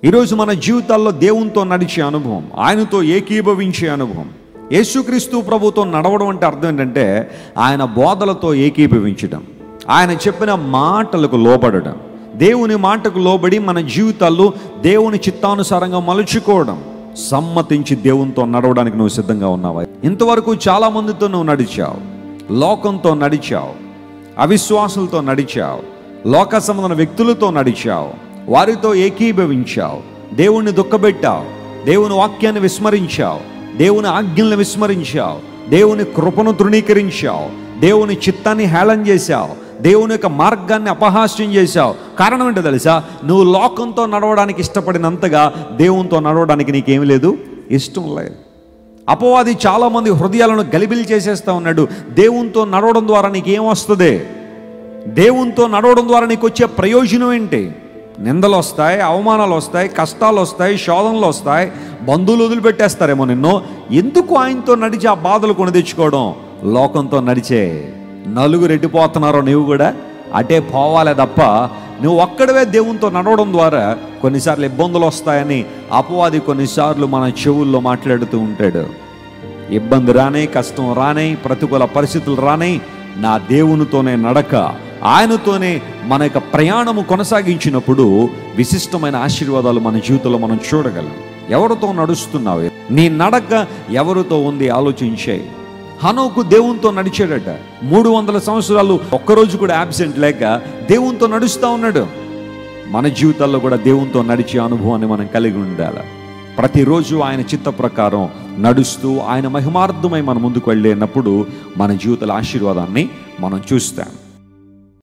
ఈరోజు మన జీవితాల్లో దేవునితో నడిచే అనుభవం ఆయనతో ఏకీభవించే అనుభవం యేసుక్రీస్తు ప్రభుతో నడవడం అంటే అర్థం ఏంటంటే ఆయన బోధలతో ఏకీభవించడం ఆయన చెప్పిన మాటలకు లోబడడం దేవుని మాటకు లోబడి మన జీవితాల్లో దేవుని చిత్తానుసారంగా మలుచుకోవడం సమ్మతించి దేవునితో నడవడానికి నువ్వు సిద్ధంగా ఉన్నావా ఇంతవరకు చాలా మందితో నువ్వు నడిచావు లోకంతో నడిచావు అవిశ్వాసులతో నడిచావు లోక సంబంధమైన వ్యక్తులతో నడిచావు వారితో ఏకీభవించావు దేవుణ్ణి దుఃఖపెట్టావు దేవుని వాక్యాన్ని విస్మరించావు దేవుని ఆజ్ఞలను విస్మరించావు దేవుని కృపను తృణీకరించావు దేవుని చిత్తాన్ని హేళన చేశావు దేవుని యొక్క మార్గాన్ని అపహాస్యం చేశావు కారణం ఏంటో తెలుసా నువ్వు లోకంతో నడవడానికి ఇష్టపడినంతగా దేవునితో నడవడానికి నీకేమి లేదు ఇష్టం లేదు అపవాది చాలామంది హృదయాలను గలిబిలి చేసేస్తా ఉన్నాడు దేవునితో నడవడం ద్వారా నీకేం వస్తుంది దేవునితో నడవడం ద్వారా నీకు వచ్చే ప్రయోజనం ఏంటి నిందలు వస్తాయి అవమానాలు వస్తాయి కష్టాలు వస్తాయి శోధనలు వస్తాయి బంధువులు వదిలిపెట్టేస్తారేమో నిన్ను ఎందుకు ఆయనతో నడిచి ఆ బాధలు కొని తెచ్చుకోవడం లోకంతో నడిచే నలుగురు ఎట్టిపోతున్నారో నీవు కూడా అటే పోవాలే తప్ప నువ్వు ఒక్కడవే దేవునితో నడవడం ద్వారా కొన్నిసార్లు ఇబ్బందులు వస్తాయని అపవాది కొన్నిసార్లు మన చెవుల్లో మాట్లాడుతూ ఉంటాడు ఇబ్బంది రానే కష్టం రానే ప్రతికూల పరిస్థితులు రానే నా దేవునితోనే నడక ఆయనతోనే మన యొక్క ప్రయాణము కొనసాగించినప్పుడు విశిష్టమైన ఆశీర్వాదాలు మన జీవితంలో మనం చూడగలం ఎవరితో నడుస్తున్నావు నీ నడక ఎవరితో ఉంది ఆలోచించే హనోకు దేవునితో నడిచాడట మూడు వందల సంవత్సరాలు ఒక్కరోజు కూడా యాబ్సెంట్ లేక దేవునితో నడుస్తూ ఉన్నాడు మన జీవితాల్లో కూడా దేవునితో నడిచే అనుభవాన్ని మనం కలిగి ఉండాలి ప్రతిరోజు ఆయన చిత్త ప్రకారం నడుస్తూ ఆయన మహిమార్థమై మన ముందుకు వెళ్ళేటప్పుడు మన జీవితాల ఆశీర్వాదాన్ని మనం చూస్తాం